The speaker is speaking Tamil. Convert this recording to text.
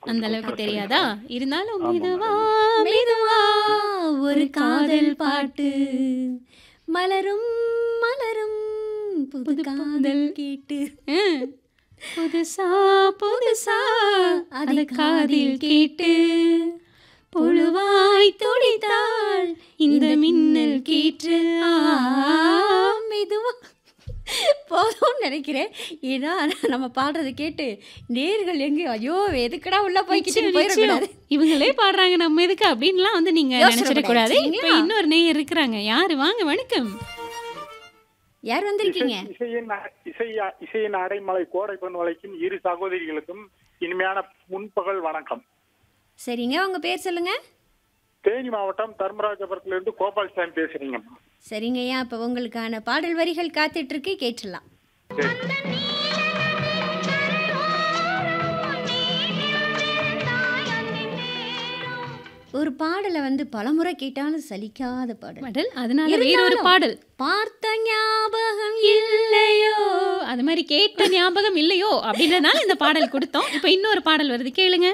அந்த அளவுக்கு தெரியாதா இருந்தாலும் ஆமாம் மெதுவா மேடம். மெதுவா ஒரு காதல் பாட்டு மலரும் மலரும் புது புது காதல் பாடல் கேட்டு ம். புதுசா புதுசா அதை அது காதில் கேட்டு புழுவாய் துடித்தாள் இந்த மின்னல் கீற்று ஆ. மெதுவா போதும்னு நினைக்கிறேன் ஏன்னா நம்ம பாடுறதை கேட்டு நேர்கள் எங்க ஐயோ எதுக்குடா உள்ள போய்க்கிட்டு நிச்சயம், போயிடக்கூடாது நிச்சயம். இவங்களே பாடுறாங்க நம்ம எதுக்கு அப்படின்லாம் வந்து நீங்க யோசனை நினைச்சிடக்கூடாது பண்ணாதீங்க. இப்ப இன்னொரு நேயர் இருக்கிறாங்க யாரு வாங்க வணக்கம் யார் வந்திருக்கீங்க இசை- இசையின் அ- இசை இசையின் அடைமலை கோடை பொன் வளைக்கும் இரு சகோதரிகளுக்கும் இனிமையான முன்பகல் வணக்கம் சரிங்க உங்க பேர் சொல்லுங்க தேனி மாவட்டம் தர்மராஜபுரத்திலிருந்து கோபால்சாமி பேசுறீங்க சரிங்கய்யா அப்ப உங்களுக்கான பாடல் வரிகள் காத்துட்டு இருக்கு கேட்டுடலாம் சரி. ஒரு பாடலை வந்து பலமுறை கேட்டாலும் சலிக்காத பாடல் பாடல் அதனால வேறொரு இருந்தாலும் பாடல் பார்த்த ஞாபகம் இல்லையோ அது மாதிரி கேட்ட ஞாபகம் இல்லையோ அப்படின்றதுனால இந்த பாடல் கொடுத்தோம் இப்ப இன்னொரு பாடல் வருது கேளுங்க